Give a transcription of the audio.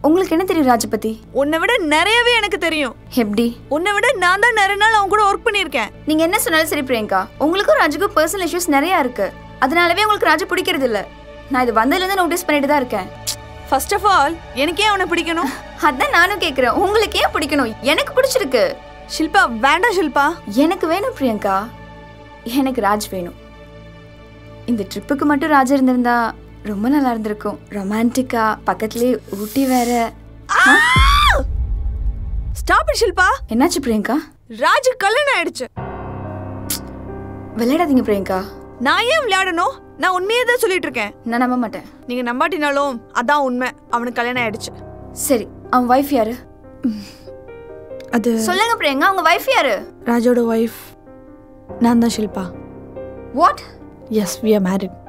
உங்களுக்கு என்ன தெரியும் ராஜ் பத்தி உன்னை விட நிறையவே எனக்கு தெரியும் எப்படி உன்னை விட நான் தான் நிறைய நாள் அவன் கூட ஒர்க் பண்ணியிருக்கேன் நீங்க என்ன சொன்னாலும் சரி பிரியங்கா உங்களுக்கும் ராஜுக்கும் பர்சனல் இஷ்யூஸ் நிறைய இருக்கு அதனாலவே உங்களுக்கு ராஜு பிடிக்கிறது இல்ல நான் இது வந்ததுல இருந்து நோட்டீஸ் பண்ணிட்டு தான் இருக்கேன் ஃபர்ஸ்ட் ஆஃப் ஆல் எனக்கே அவனை பிடிக்கணும் அதான் நானும் கேக்குறேன் உங்களுக்கு ஏன் பிடிக்கணும் எனக்கு பிடிச்சிருக்கு ஷில்பா வேண்டாம் ஷில்பா எனக்கு வேணும் பிரியங்கா எனக்கு ராஜ் வேணும் இந்த ட்ரிப்புக்கு மட்டும் ராஜ் இருந்திருந்தா ரொம்ப நல்லா இருந்திருக்கும் ரொமான்டிக்கா பக்கத்துலயே ஊட்டி வேற ஸ்டாப் இட் ஷில்பா என்னாச்சு பிரியங்கா ராஜு கல்யாணம் ஆயிடுச்சு விளையாடாதீங்க பிரியங்கா நான் ஏன் விளையாடணும் நான் உண்மையே தான் சொல்லிட்டு இருக்கேன் நான் நம்ப மாட்டேன் நீங்க நம்பாட்டினாலும் அதான் உண்மை அவனுக்கு கல்யாணம் ஆயிடுச்சு சரி அவன் வைஃப் யாரு அது சொல்லுங்க பிரியங்கா அவங்க வைஃப் யாரு ராஜோட ஒய்ஃப் நான் தான் Shilpa what yes we are married